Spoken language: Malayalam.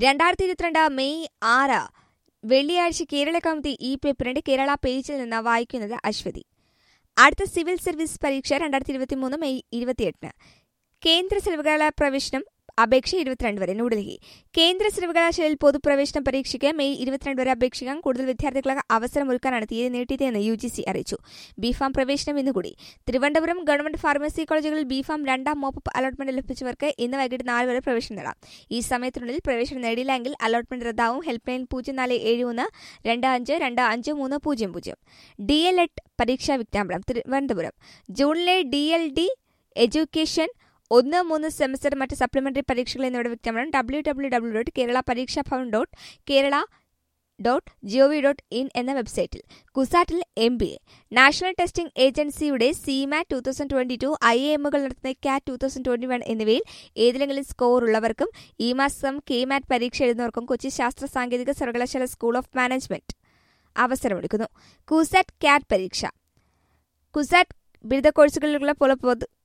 രണ്ടായിരത്തി ഇരുപത്തിരണ്ട് മെയ് ആറ് വെള്ളിയാഴ്ച കേരള കൗമുദി ഈ പേപ്പറിന്റെ കേരള പേജിൽ നിന്ന് വായിക്കുന്നത് അശ്വതി അടുത്ത സിവിൽ സർവീസ് പരീക്ഷ രണ്ടായിരത്തി ഇരുപത്തി മൂന്ന് മെയ് ഇരുപത്തിയെട്ടിന് കേന്ദ്ര സർവകലാശാല പ്രവേശനം അപേക്ഷ ഇരുപത്തിരണ്ട് വരെ ന്യൂഡൽഹി കേന്ദ്ര സർവകലാശാലയിൽ പൊതുപ്രവേശന പരീക്ഷയ്ക്ക് മെയ് ഇരുപത്തിരണ്ട് വരെ അപേക്ഷിക്കാൻ കൂടുതൽ വിദ്യാർത്ഥികൾക്ക് അവസരമൊരുക്കാനാണ് തീയതി നീട്ടിയതെന്ന് യു ജി സി അറിയിച്ചു ബിഫാം പ്രവേശനം ഇന്നുകൂടി തിരുവനന്തപുരം ഗവൺമെന്റ് ഫാർമസി കോളേജുകളിൽ ബിഫാം രണ്ടാം മോപ്പപ്പ് അലോട്ട്മെന്റ് ലഭിച്ചവർക്ക് ഇന്ന് വൈകിട്ട് നാല് വരെ പ്രവേശനം നേടാം ഈ സമയത്തിനുള്ളിൽ പ്രവേശനം നേടിയില്ലെങ്കിൽ അലോട്ട്മെന്റ് റദ്ദാവും ഹെൽപ്പ് ലൈൻ പൂജ്യം നാല് ഏഴ് ഒന്ന് രണ്ട് അഞ്ച് രണ്ട് അഞ്ച് മൂന്ന് പൂജ്യം പൂജ്യം ഡി എൽ എഡ് പരീക്ഷാ വിജ്ഞാപനം തിരുവനന്തപുരം ജൂണിലെ ഡി എൽ ഡി എഡ്യൂക്കേഷൻ ഒന്ന് മൂന്ന് സെമസ്റ്റർ മറ്റ് സപ്ലിമെന്ററി പരീക്ഷകൾ എന്നിവയുടെ വിജ്ഞാപനം W W W dot Kerala Pareeksha Bhavan dot Kerala dot gov dot in എന്ന വെബ്സൈറ്റിൽ കുസാറ്റിൽ M B A National Testing ഏജൻസിയുടെ CMAT two thousand twenty two I എമ്മുകൾ നടത്തുന്ന CAT to thousand twenty one എന്നിവയിൽ ഏതെങ്കിലും സ്കോർ ഉള്ളവർക്കും ഈ മാസം കെ മാറ്റ് പരീക്ഷ എഴുതുന്നവർക്കും കൊച്ചി ശാസ്ത്ര സാങ്കേതിക സർവകലാശാല സ്കൂൾ ഓഫ് മാനേജ്മെന്റ് അവസരമൊരുക്കുന്നു കുസാറ്റ് കാറ്റ് പരീക്ഷ കുസാറ്റ് ബിരുദ കോഴ്സുകളിലുള്ള പോലെ പൊതു